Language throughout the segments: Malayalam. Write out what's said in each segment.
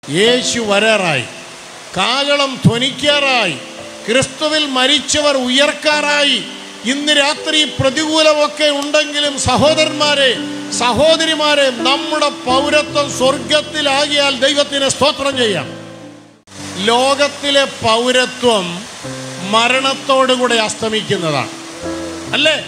യേശു വരാറായി കാകളം ധ്വനിക്കാറായി ക്രിസ്തുവിൽ മരിച്ചവർ ഉയർക്കാറായി ഇന്ന് രാത്രി പ്രതികൂലമൊക്കെ ഉണ്ടെങ്കിലും സഹോദരന്മാരെ സഹോദരിമാരെ നമ്മുടെ പൗരത്വം സ്വർഗത്തിലാകിയാൽ ദൈവത്തിന് സ്തോത്രം ചെയ്യാം ലോകത്തിലെ പൗരത്വം മരണത്തോടുകൂടെ അസ്തമിക്കുന്നതാണ് അല്ലേ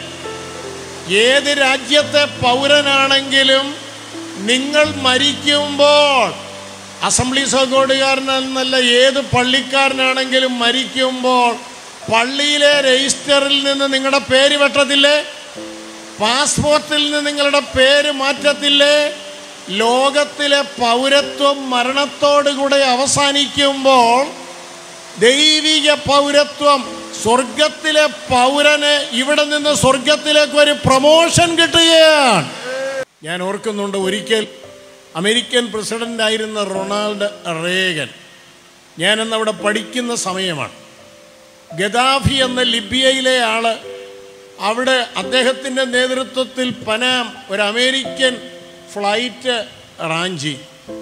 ഏത് രാജ്യത്തെ പൗരനാണെങ്കിലും നിങ്ങൾ മരിക്കുമ്പോൾ അസംബ്ലീസ് ഓഫ് ഗോഡുകാരനെന്നല്ല ഏത് പള്ളിക്കാരനാണെങ്കിലും മരിക്കുമ്പോൾ പള്ളിയിലെ രജിസ്റ്ററിൽ നിന്ന് നിങ്ങളുടെ പേര് വെട്ടത്തില്ലേ പാസ്പോർട്ടിൽ നിന്ന് നിങ്ങളുടെ പേര് മാറ്റത്തില്ലേ ലോകത്തിലെ പൗരത്വം മരണത്തോടുകൂടെ അവസാനിക്കുമ്പോൾ ദൈവിക പൗരത്വം സ്വർഗത്തിലെ പൗരന് ഇവിടെ നിന്ന് സ്വർഗത്തിലേക്ക് ഒരു പ്രമോഷൻ കിട്ടുകയാണ് ഞാൻ ഓർക്കുന്നുണ്ട് ഒരിക്കൽ അമേരിക്കൻ പ്രസിഡന്റ് ആയിരുന്ന റൊണാൾഡ് റേഗൻ ഞാനന്ന് അവിടെ പഠിക്കുന്ന സമയമാണ് ഗദാഫി എന്ന ലിബിയയിലെ ആള് അവിടെ അദ്ദേഹത്തിൻ്റെ നേതൃത്വത്തിൽ പനാം ഒരു അമേരിക്കൻ ഫ്ലൈറ്റ് റാഞ്ചി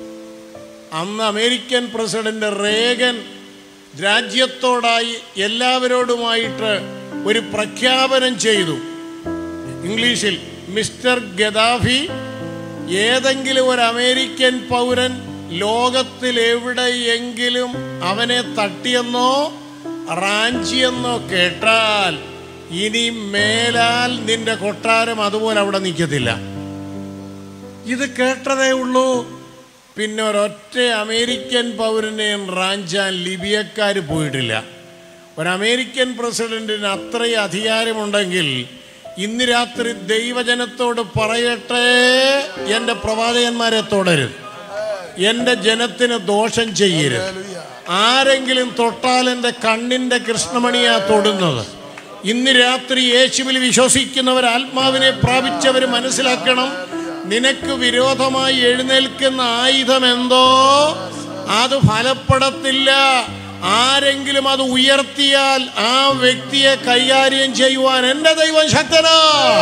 അന്ന് അമേരിക്കൻ പ്രസിഡന്റ് റേഗൻ രാജ്യത്തോടായി എല്ലാവരോടുമായിട്ട് ഒരു പ്രഖ്യാപനം ചെയ്തു ഇംഗ്ലീഷിൽ മിസ്റ്റർ ഗദാഫി ഏതെങ്കിലും ഒരു അമേരിക്കൻ പൗരൻ ലോകത്തിൽ എവിടെയെങ്കിലും അവനെ തട്ടിയെന്നോ റാഞ്ചിയെന്നോ കേട്ടാൽ ഇനി മേലാൽ നിന്റെ കൊട്ടാരം അതുപോലെ അവിടെ നിൽക്കത്തില്ല ഇത് കേട്ടതേ ഉള്ളൂ പിന്നെ ഒരൊറ്റ അമേരിക്കൻ പൗരനെയും റാഞ്ചാൻ ലിബിയക്കാർ പോയിട്ടില്ല ഒരു അമേരിക്കൻ പ്രസിഡന്റിന് അത്രയും അധികാരമുണ്ടെങ്കിൽ ഇന്ന് രാത്രി ദൈവജനത്തോട് പറയട്ടെ എൻ്റെ പ്രവാചകന്മാരെ തുടരുത് എൻ്റെ ജനത്തിന് ദോഷം ചെയ്യരുത് ആരെങ്കിലും തൊട്ടാൽ എൻ്റെ കണ്ണിൻ്റെ കൃഷ്ണമണിയാ തൊടുന്നത് ഇന്ന് രാത്രി യേശുവിൽ വിശ്വസിക്കുന്നവർ ആത്മാവിനെ പ്രാപിച്ചവർ മനസ്സിലാക്കണം നിനക്ക് വിരോധമായി എഴുന്നേൽക്കുന്ന ആയുധം എന്തോ അത് ഫലപ്പെടത്തില്ല ആരെങ്കിലും അത് ഉയർത്തിയാൽ ആ വ്യക്തിയെ കൈകാര്യം ചെയ്യുവാൻ എൻ്റെ ദൈവം ശക്തനാ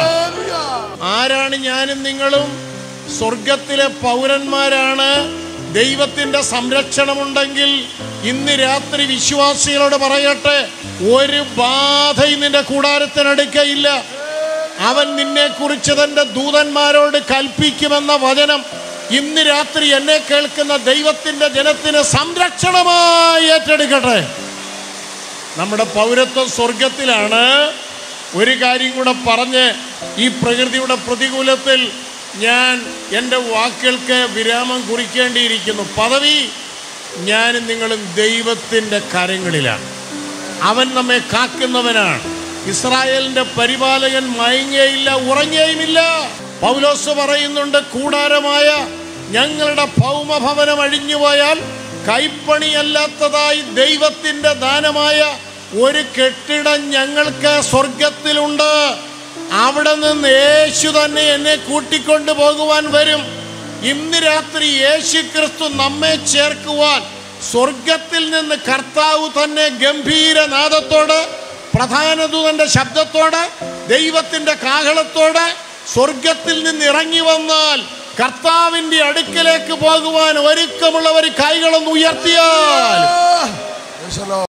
ആരാണ് ഞാനും നിങ്ങളും സ്വർഗത്തിലെ പൗരന്മാരാണ് ദൈവത്തിന്റെ സംരക്ഷണമുണ്ടെങ്കിൽ ഇന്ന് രാത്രി വിശ്വാസികളോട് പറയട്ടെ ഒരു ബാധയും നിന്റെ കൂടാരത്തിനടുക്കയില്ല അവൻ നിന്നെ കുറിച്ച് തന്റെ ദൂതന്മാരോട് കൽപ്പിക്കുമെന്ന വചനം ഇന്ന് രാത്രി എന്നെ കേൾക്കുന്ന ദൈവത്തിന്റെ ജനത്തിന് സംരക്ഷണമായി ഏറ്റെടുക്കട്ടെ നമ്മുടെ പൗരത്വം സ്വർഗത്തിലാണ് ഒരു കാര്യം കൂടെ പറഞ്ഞ് ഈ പ്രകൃതിയുടെ പ്രതികൂലത്തിൽ ഞാൻ എൻ്റെ വാക്കുകൾക്ക് വിരാമം കുറിക്കേണ്ടിയിരിക്കുന്നു പദവി ഞാനും നിങ്ങളും ദൈവത്തിൻ്റെ കരങ്ങളിലാണ് അവൻ നമ്മെ കാക്കുന്നവനാണ് ഇസ്രായേലിന്റെ പരിപാലകൻ മയങ്ങേയില്ല ഉറങ്ങേയുമില്ല പൗലോസ് പറയുന്നുണ്ട് കൂടാരമായ ഞങ്ങളുടെ ഭൗമഭവനം അഴിഞ്ഞുപോയാൽ കൈപ്പണിയല്ലാത്തതായി ദൈവത്തിന്റെ ദാനമായ ഒരു കെട്ടിടം ഞങ്ങൾക്ക് സ്വർഗത്തിലുണ്ട് അവിടെ നിന്ന് യേശു തന്നെ എന്നെ കൂട്ടിക്കൊണ്ടു പോകുവാൻ വരും ഇന്ന് രാത്രി യേശു ക്രിസ്തു നമ്മെ ചേർക്കുവാൻ സ്വർഗത്തിൽ നിന്ന് കർത്താവ് തന്നെ ഗംഭീരനാദത്തോട് പ്രധാനദൂതന്റെ ശബ്ദത്തോടെ ദൈവത്തിന്റെ കാഹളത്തോടെ സ്വർഗത്തിൽ നിന്ന് ഇറങ്ങി വന്നാൽ കർത്താവിന്റെ അടുക്കലേക്ക് പോകുവാൻ ഒരുക്കമുള്ളവർ കൈകളൊന്ന് ഉയർത്തിയാൽ